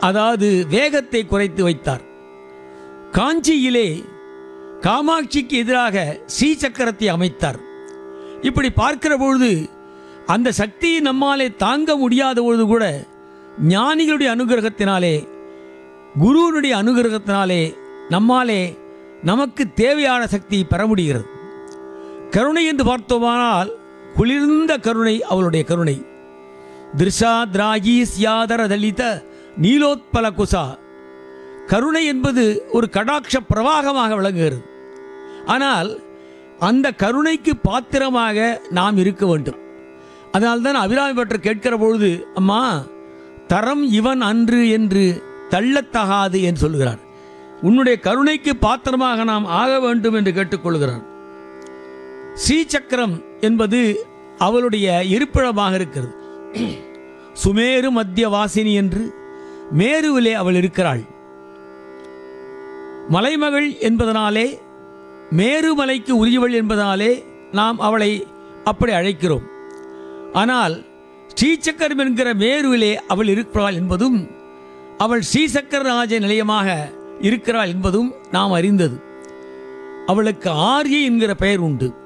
அதாவது வேகத்தை குறைத்து வைத்தார் காஞ்சியிலே காமாட்சிக்கு எதிராக ஸ்ரீ சக்கரத்தை அமைத்தார் இப்படி பார்க்கிற பொழுது அந்த சக்தியை நம்மாலே தாங்க முடியாத பொழுது கூட ஞானிகளுடைய அனுகிரகத்தினாலே குருவினுடைய அனுகிரகத்தினாலே நம்மாலே நமக்கு தேவையான சக்தியை பெற முடிகிறது கருணை என்று பார்த்தோமானால் குளிர்ந்த கருணை அவளுடைய கருணை திருஷா திராகி சியாதர தலித நீலோத்பல குசா கருணை என்பது ஒரு கடாட்ச பிரவாகமாக விளங்குகிறது ஆனால் அந்த கருணைக்கு பாத்திரமாக நாம் இருக்க வேண்டும் அதனால்தான் அபிராமி பட்டர் கேட்கிற பொழுது அம்மா தரம் இவன் அன்று என்று தள்ளத்தகாது என்று சொல்கிறார் உன்னுடைய கருணைக்கு பாத்திரமாக நாம் ஆக வேண்டும் என்று கேட்டுக்கொள்கிறார் ஸ்ரீசக்கரம் என்பது அவளுடைய இருப்பிடமாக இருக்கிறது சுமேரு மத்திய வாசினி என்று மேருவிலே அவள் இருக்கிறாள் மலைமகள் என்பதனாலே மேருமலைக்கு உரியவள் என்பதனாலே நாம் அவளை அப்படி அழைக்கிறோம் ஆனால் ஸ்ரீசக்கரம் என்கிற மேருவிலே அவள் இருக்கிறாள் என்பதும் அவள் ஸ்ரீசக்கரராஜ நிலையமாக இருக்கிறாள் என்பதும் நாம் அறிந்தது அவளுக்கு ஆர்ய என்கிற பெயர் உண்டு